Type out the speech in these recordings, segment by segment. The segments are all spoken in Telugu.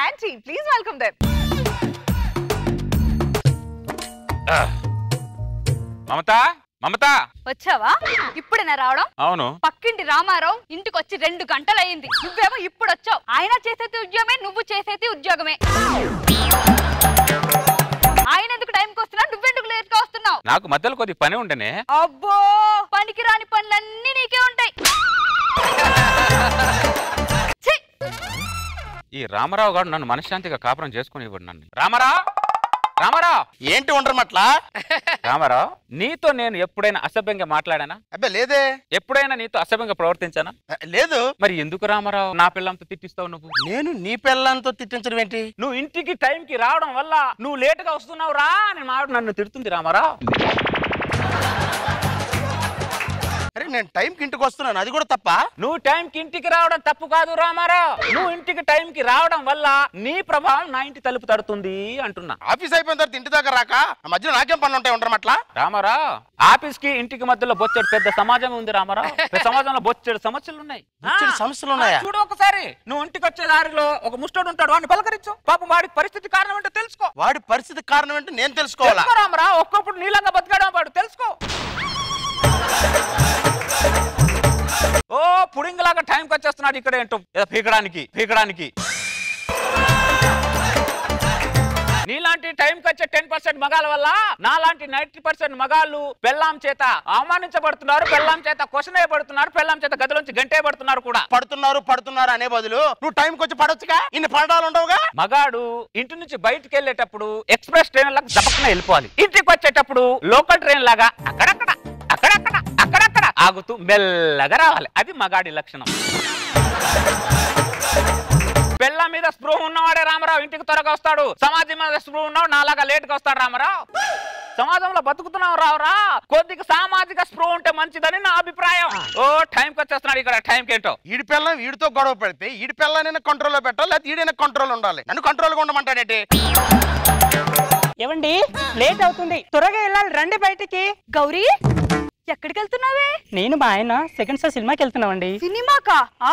and team. Please welcome them. మమత మమత వచ్చావా ఇప్పుడేనా రావడం అవును పక్కింటి రామారావు ఇంటికి వచ్చి రెండు గంటలు అయింది నువ్వేమో ఇప్పుడు వచ్చావు ఆయన చేసేది ఉద్యోగమే నువ్వు చేసేది ఉద్యోగమే ఆయన ఎందుకు టైంకి వస్తున్నా నువ్వెందుకు లేట్ గా వస్తున్నావు నాకు మధ్యలో కొద్ది పని ఉండనే అబ్బో పనికి రాని పనులన్నీ నీకే ఉంటాయి ఛీ! ఈ రామారావు గారు నన్ను మనశ్శాంతిగా కాపురం చేసుకుని ఇవ్వడు నన్ను రామారావు రామారావు ఏంటి ఉండరమట్లా రామారావు నీతో నేను ఎప్పుడైనా అసభ్యంగా మాట్లాడానా అబ్బే లేదే ఎప్పుడైనా నీతో అసభ్యంగా ప్రవర్తించానా ఆ, లేదు మరి ఎందుకు రామారావు నా పిల్లంతో తిట్టిస్తావు నువ్వు నేను నీ పిల్లలతో తిట్టించడం ఏంటి నువ్వు ఇంటికి టైంకి రావడం వల్ల నువ్వు లేటుగా వస్తున్నావు రా అని మావిడ నన్ను తిడుతుంది రామారావు అరే నేను టైంకి ఇంటికి వస్తున్నాను అది కూడా తప్ప నువ్వు టైంకి ఇంటికి రావడం తప్పు కాదు రామారావు నువ్వు ఇంటికి టైంకి రావడం వల్ల నీ ప్రభావం నా ఇంటి తలుపు తడుతుంది అంటున్నా ఆఫీస్ అయిపోయిన తర్వాత ఇంటి దాకా రాక ఆ మధ్యలో నాకేం పనులు ఉంటాయి ఉండరమట్లా రామారావు ఆఫీస్ కి ఇంటికి మధ్యలో బొచ్చెడు పెద్ద సమాజం ఉంది రామారావు పెద్ద సమాజంలో బొచ్చెడు సమస్యలు ఉన్నాయి బొచ్చెడు ఆ, సమస్యలు ఉన్నాయా? ఆ, చూడు ఒకసారి నువ్వు ఇంటికి వచ్చే దారిలో ఒక ముష్టోడు ఉంటాడు వాడిని పలకరించు పాపం వాడికి పరిస్థితి కారణం ఏంటో తెలుసుకో వాడి పరిస్థితి కారణం ఏంటో నేను తెలుసుకోవాలా తెలుసుకో రామారావు ఒక్కొప్పుడు నీళ్ళంగా బతకడం వాడు తెలుసుకో ఓ పుడింగిలాగా టైంకి వచ్చేస్తున్నాడు ఇక్కడ ఏంటో ఏదో పీకడానికి పీకడానికి నీలాంటి టైంకి వచ్చే టెన్ పర్సెంట్ మగాల వల్ల నాలాంటి నైన్టీ పర్సెంట్ మగాళ్ళు పెళ్ళాం చేత అవమానించబడుతున్నారు పెళ్ళాం చేత క్వశ్చన్ వేయబడుతున్నారు పెళ్ళాం చేత గదిలోంచి గంటేయబడుతున్నారు కూడా పడుతున్నారు పడుతున్నారు అనే బదులు నువ్వు టైంకి వచ్చి పడొచ్చుగా ఇన్ని పడడాలు ఉండవుగా మగాడు ఇంటి నుంచి బయటికి వెళ్ళేటప్పుడు ఎక్స్ప్రెస్ ట్రైన్ లాగా దపక్కన వెళ్ళిపోవాలి ఇంటికి వచ్చేటప్పుడు లోకల్ ట్రైన్ లాగా అక్కడక్కడ అక్కడక్కడ అక్కడక్కడ ఆగుతూ మెల్లగా రావాలి అది మగాడి లక్షణం పెళ్ళ మీద స్పృహ ఉన్నవాడే రామారావు ఇంటికి త్వరగా వస్తాడు సమాజం మీద స్పృహ ఉన్నవాడు నాలాగా లేట్ గా వస్తాడు రామారావు సమాజంలో బతుకుతున్నావు రావురా కొద్దిగా సామాజిక స్పృహ ఉంటే మంచిదని నా అభిప్రాయం ఓ టైంకి వచ్చేస్తున్నాడు ఇక్కడ టైంకి ఏంటో ఈడి పిల్లం వీడితో గొడవ పెడితే ఈడి పిల్లని కంట్రోల్లో పెట్టాలి లేకపోతే ఈడైనా కంట్రోల్ ఉండాలి నన్ను కంట్రోల్గా ఉండమంటాడేంటి ఏమండి లేట్ అవుతుంది త్వరగా వెళ్ళాలి రండి బయటికి గౌరీ ఎక్కడికి వెళ్తున్నావే నేను మా ఆయన సెకండ్ షో సినిమాకి వెళ్తున్నామండి సినిమాకా ఆ.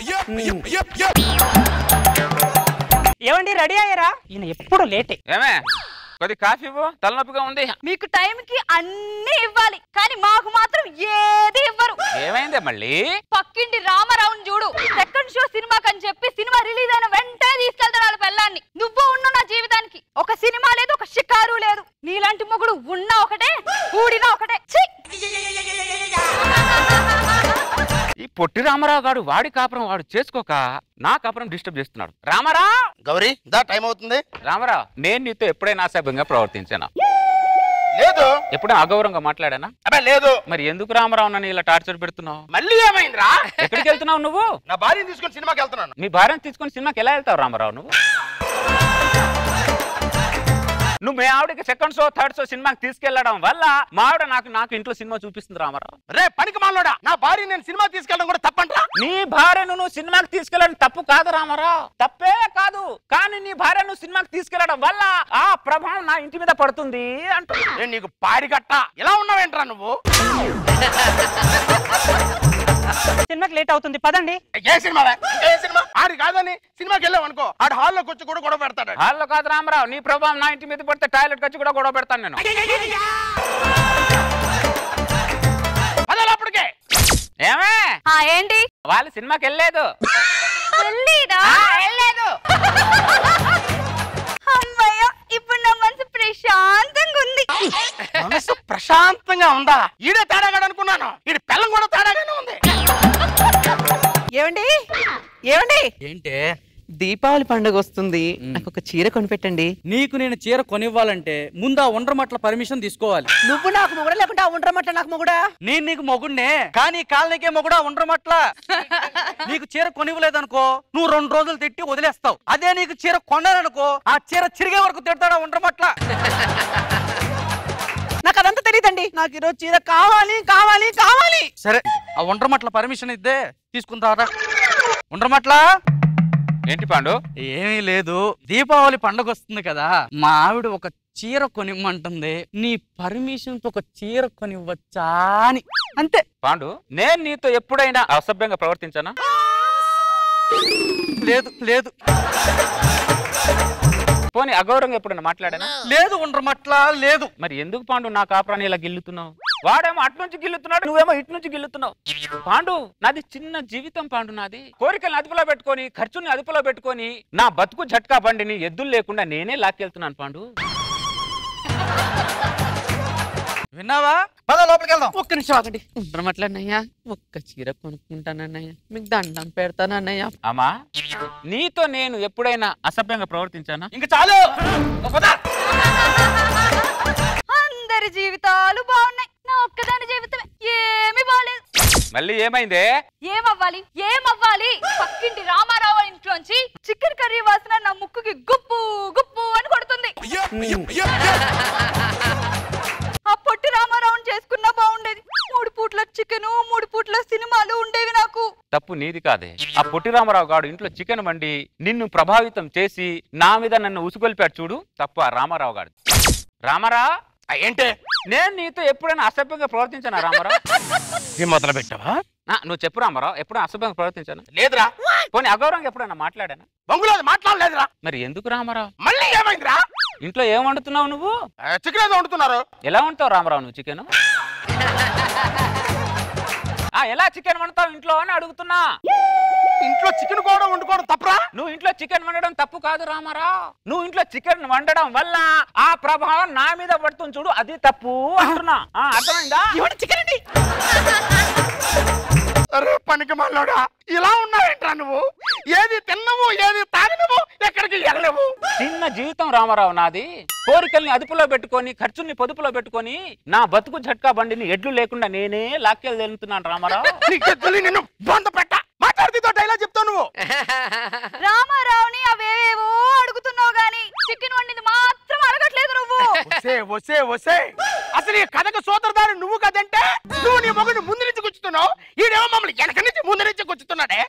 ఏమండి రెడీ అయ్యారా ఈయన ఎప్పుడు లేటే ఏమే కొద్ది కాఫీ ఇవ్వు తలనొప్పిగా ఉంది మీకు టైంకి అన్ని ఇవ్వాలి కానీ మాకు మాత్రం ఏది ఇవ్వరు ఏమైందే మళ్ళీ పక్కింటి రామారావుని చూడు సెకండ్ షో సినిమాకి అని చెప్పి సినిమా రిలీజ్ అయిన వెంటనే తీసుకెళ్తాడు వాళ్ళ పెళ్ళాన్ని నువ్వు ఉన్న నా జీవితానికి ఒక సినిమా లేదు ఒక షికారు లేదు నీలాంటి మొగుడు ఉన్నా ఒకటే ఊడినా ఒకటే ఛీ! ఈ పొట్టి రామారావు గాడు వాడి కాపురం వాడు చేసుకోక నా కాపురం డిస్టర్బ్ చేస్తున్నాడు రామారావు గౌరీ దా టైం అవుతుంది రామారావు నేను నీతో ఎప్పుడైనా అసభ్యంగా ప్రవర్తించానా లేదు ఎప్పుడైనా అగౌరవంగా మాట్లాడానా అబ్బే లేదు మరి ఎందుకు రామారావు నన్ను ఇలా టార్చర్ పెడుతున్నావు మళ్ళీ ఏమైందిరా ఎక్కడికి వెళ్తున్నావు నువ్వు నా భార్యని తీసుకొని సినిమాకి వెళ్తున్నాను మీ భార్యను తీసుకొని సినిమాకి ఎలా వెళ్తావు రామారావు నువ్వు నువ్వు మీ ఆవిడకి సెకండ్ షో థర్డ్ షో సినిమాకి తీసుకెళ్లడం వల్ల మా ఆవిడ నాకు నాకు ఇంట్లో సినిమా చూపిస్తుంది రామారావు రే పనికి మాలోడా నా భార్య నేను సినిమా తీసుకెళ్ళడం కూడా తప్పంటరా నీ భార్యను నువ్వు సినిమాకి తీసుకెళ్ళడం తప్పు కాదు రామారావు తప్పే కాదు కానీ నీ భార్యను నువ్వు సినిమాకి తీసుకెళ్లడం వల్ల ఆ ప్రభావం నా ఇంటి మీద పడుతుంది అంటూ నేను నీకు పాడిగట్ట ఇలా ఉన్నావేంట్రా నువ్వు సినిమాకి లేట్ అవుతుంది పదండి ఏ సినిమా ఏ సినిమా ఆడి కాదని సినిమాకి వెళ్ళాం అనుకో ఆడు హాల్లోకి వచ్చి కూడా గొడవ పెడతాడు వాళ్ళు కాదు రామారావు నీ ప్రభావం నా ఇంటి మీద పడితే టాయిలెట్ వచ్చి కూడా గొడవ పెడతాను నేను అదే అప్పటికే ఏమే ఆ ఏంటి వాళ్ళు సినిమాకి వెళ్ళలేదు వెళ్ళేదా వెళ్ళలేదు అమ్మయ్య ఇప్పుడు నా మనసు ప్రశాంతంగా ఉంది మనసు ప్రశాంతంగా ఉందా ఈడే తేడాగాడు అనుకున్నాను ఈడి పిల్లం కూడా తేడాగానే ఉంది ఏమండి ఏమండి ఏంటే దీపావళి పండుగ వస్తుంది నాకు ఒక చీర కొనిపెట్టండి నీకు నేను చీర కొనివ్వాలంటే ముందు ఆ ఉండమట్ల పర్మిషన్ తీసుకోవాలి నువ్వు నాకు మొగుడా లేకుంటే ఆ ఉండరమట్ల నాకు మొగుడా నేను నీకు మొగుడినే కానీ కాలనీకే మొగుడా ఉండమట్ల నీకు చీర కొనివ్వలేదనుకో నువ్వు రెండు రోజులు తిట్టి వదిలేస్తావు అదే నీకు చీర కొన్నాననుకో ఆ చీర చిరిగే వరకు తిడతాడా ఉండమట్ల నాకు అదంతా తెలియదండి నాకు ఈరోజు చీర కావాలి కావాలి కావాలి సరే ఆ ఉండమట్ల పర్మిషన్ ఇద్దే తీసుకుంటారా ఉండమట్ల ఏంటి పాండు ఏమీ లేదు దీపావళి పండగ వస్తుంది కదా మా ఆవిడ ఒక చీర కొనిమ్మంటుంది నీ పర్మిషన్ తో ఒక చీర కొనివ్వచ్చా అని అంతే పాండు నేను నీతో ఎప్పుడైనా అసభ్యంగా ప్రవర్తించానా లేదు లేదు పోనీ అగౌరవంగా ఎప్పుడైనా మాట్లాడానా లేదు ఉండమట్ల లేదు మరి ఎందుకు పాండు నా కాపురాన్ని ఇలా గిల్లుతున్నావు వాడేమో అటు నుంచి గిల్లుతున్నాడు నువ్వేమో ఇటు నుంచి గిల్లుతున్నావు పాండు నాది చిన్న జీవితం పాండు నాది కోరికల్ని అదుపులో పెట్టుకొని ఖర్చుని అదుపులో పెట్టుకొని నా బతుకు జట్కా బండిని ఎద్దులు లేకుండా నేనే లాక్కెళ్తున్నాను పాండు విన్నావా పద లోపలికి వెళ్దాం ఒక్క నిమిషం ఆగండి ఉండమట్లన్నయ్యా ఒక్క చీర కొనుక్కుంటానన్నయ్య మీకు దండం పెడతానన్నయ్య అమ్మా నీతో నేను ఎప్పుడైనా అసభ్యంగా ప్రవర్తించానా ఇంక చాలు పద. అందరి జీవితాలు బాగున్నాయి నా ఒక్కదాని జీవితం ఏమీ బాలేదు మళ్ళీ ఏమైందే ఏమవ్వాలి ఏమవ్వాలి పక్కింటి రామారావు వాళ్ళ ఇంట్లోంచి చికెన్ కర్రీ వాసన నా ముక్కుకి గుప్పు గుప్పు అని కొడుతుంది ఆ పొట్టి రామారావుని చేసుకున్నా బాగుండేది మూడు పూట్ల చికెన్ మూడు పూట్ల సినిమాలు ఉండేవి నాకు తప్పు నీది కాదే ఆ పొట్టి రామారావు గాడు ఇంట్లో చికెన్ వండి నిన్ను ప్రభావితం చేసి నా మీద నన్ను ఉసుగొల్పాడు చూడు తప్పు ఆ రామారావు గాడు రామారా ఆ, ఏంటే నేను నీతో ఎప్పుడైనా అసభ్యంగా ప్రవర్తించానా రామారావు ఏం మొదలు పెట్టావా ఆ, నువ్వు చెప్పు రామారావు ఎప్పుడైనా అసభ్యంగా ప్రవర్తించాను లేదురా పోనీ అగౌరవంగా ఎప్పుడైనా మాట్లాడానా బంగులో మాట్లాడలేదురా మరి ఎందుకు రామారావు మళ్ళీ ఏమైందిరా ఇంట్లో ఏం వండుతున్నావు నువ్వు ఆ, చికెన్ ఏదో వండుతున్నారు ఎలా వండుతావు రామారావు నువ్వు చికెన్ ఆ ఎలా చికెన్ వండుతావు ఇంట్లో అని అడుగుతున్నా ఇంట్లో చికెన్ కూడా వండుకోవడం తప్పరా నువ్వు ఇంట్లో చికెన్ వండడం తప్పు కాదు రామారావు నువ్వు ఇంట్లో చికెన్ వండడం వల్ల ఆ ప్రభావం నా మీద పడుతుంది చూడు అది తప్పు అంటున్నా ఆ, అర్థమైందా చికెన్ అండి అరే పనికి మళ్ళోడా ఇలా ఉన్నావేంట్రా నువ్వు ఏది తిన్నవు ఏది తాగినవు ఎక్కడికి వెళ్ళవు చిన్న జీవితం రామారావు నాది కోరికల్ని అదుపులో పెట్టుకొని ఖర్చుల్ని పొదుపులో పెట్టుకొని నా బతుకు झटका బండిని ఎడ్లు లేకుండా నేనే లాక్కెళ్ళి వెళ్తున్నాను రామారావు నీకు తెలియ నిన్ను బంద పెట్ట మాట్లాడితే డైలాగ్ చెప్తావు నువ్వు రామారావుని అవేవేవో అడుగుతున్నావు గాని చికెన్ వండింది మాత్రం అడగట్లేదు నువ్వు వసే వసే వసే అసలు ఈ కథకు సోదరదారు నువ్వు కదంటే నువ్వు నీ మొగుడు ముందు నుంచి కూర్చుతున్నావు ఈడేమో మమ్మల్ని వెనక నుంచి ముందు నుంచి కూర్చుతున్నాడే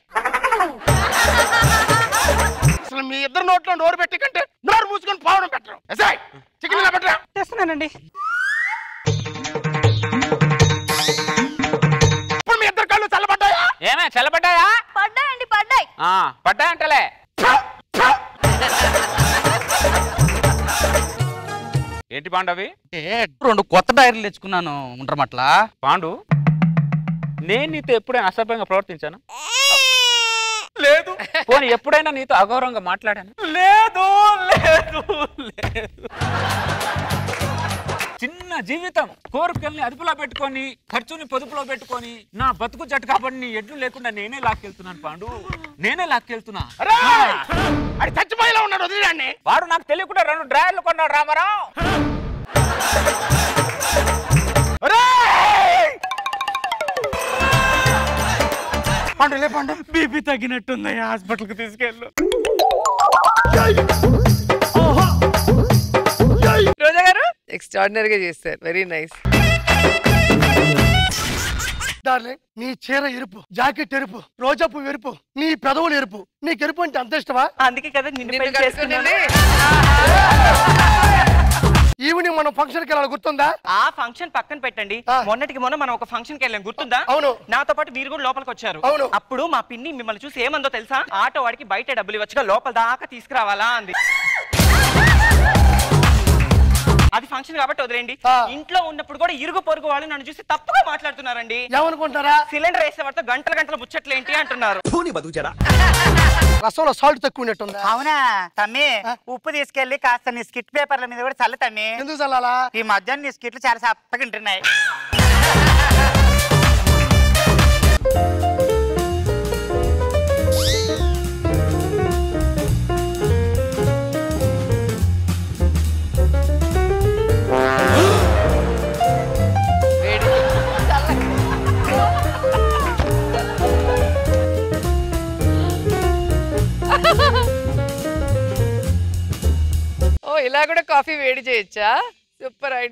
అసలు మీ ఇద్దరు నోట్లో నోరు పెట్టి కంటే నోరు మూసుకొని పోవడం పెట్టరు ఎసాయ్ చికెన్ ఇలా పెట్టరా తెస్తున్నానండి ఇప్పుడు మీ ఇద్దరు కళ్ళు చల్లబడ్డాయా ఏమే చల్లబడ్డాయా పడ్డాయండి పడ్డాయి ఆ, పడ్డాయంటలే ఏంటి పాండవి ఏ, రెండు కొత్త డైరీలు తెచ్చుకున్నాను ఉండమట్ల పాండు నేను నీతో ఎప్పుడైనా అసభ్యంగా ప్రవర్తించాను లేదు పోనీ ఎప్పుడైనా నీతో అగౌరవంగా మాట్లాడాను లేదు లేదు లేదు చిన్న జీవితం కోరికల్ని అదుపులో పెట్టుకొని ఖర్చుని పొదుపులో పెట్టుకొని నా బతుకు జట్కా బండిని ఎడ్లు లేకుండా నేనే లాక్కెళ్తున్నాను పాండు నేనే లాక్కెళ్తున్నా అరే అది చచ్చిపోయేలా ఉన్నాడు వదిలేండి వాడు నాకు తెలియకుండా రెండు డ్రాయర్లు కొన్నాడు రామారావు పండు లే పండు బీపీ తగ్గినట్టుంది హాస్పిటల్కి తీసుకెళ్ళు రోజా గారు ఎక్స్ట్రాడినరీ గా చేస్తారు వెరీ నైస్ డార్లింగ్ నీ చీర ఎరుపు జాకెట్ ఎరుపు రోజా పువ్వు ఎరుపు నీ పెదవులు ఎరుపు నీకు ఎరుపు అంటే అంత ఇష్టమా అందుకే కదా నిన్ను నిన్ను పెళ్లి చేసుకున్నాను కలుసుకుని ఈవినింగ్ మనం ఫంక్షన్ కి వెళ్ళాలి గుర్తుందా ఆ ఫంక్షన్ పక్కన పెట్టండి ఆ. మొన్నటికి మొన్న మనం ఒక ఫంక్షన్ కి వెళ్ళాం గుర్తుందా అవును. నాతో పాటు మీరు కూడా లోపలికి వచ్చారు అవును. అప్పుడు మా పిన్ని మిమ్మల్ని చూసి ఏమందో తెలుసా ఆటో వాడికి బయట డబ్బులు ఇవ్వచ్చుగా లోపల దాకా తీసుకురావాలా అంది అది ఫంక్షన్ కాబట్టి వదిలేండి ఆ. ఇంట్లో ఉన్నప్పుడు కూడా ఇరుగు పొరుగు వాళ్ళు నన్ను చూసి తప్పుగా మాట్లాడుతున్నారండి ఏమనుకుంటారా సిలిండర్ వేసేవాడితో గంటల గంటల ముచ్చట్లేంటి అంటున్నారు రసంలో సాల్ట్ తక్కువ ఉన్నట్టుందా అవునా తమ్మి ఉప్పు తీసుకెళ్లి కాస్త నీ స్కిట్ పేపర్ల మీద కూడా చల్లు తమ్మి ఎందుకు చల్లాలా ఈ మధ్య నీ స్కిట్లు చాలా సప్పగా ఉంటున్నాయి ఓ ఇలా కూడా కాఫీ వేడి చేయొచ్చా సూపర్ ఐడియా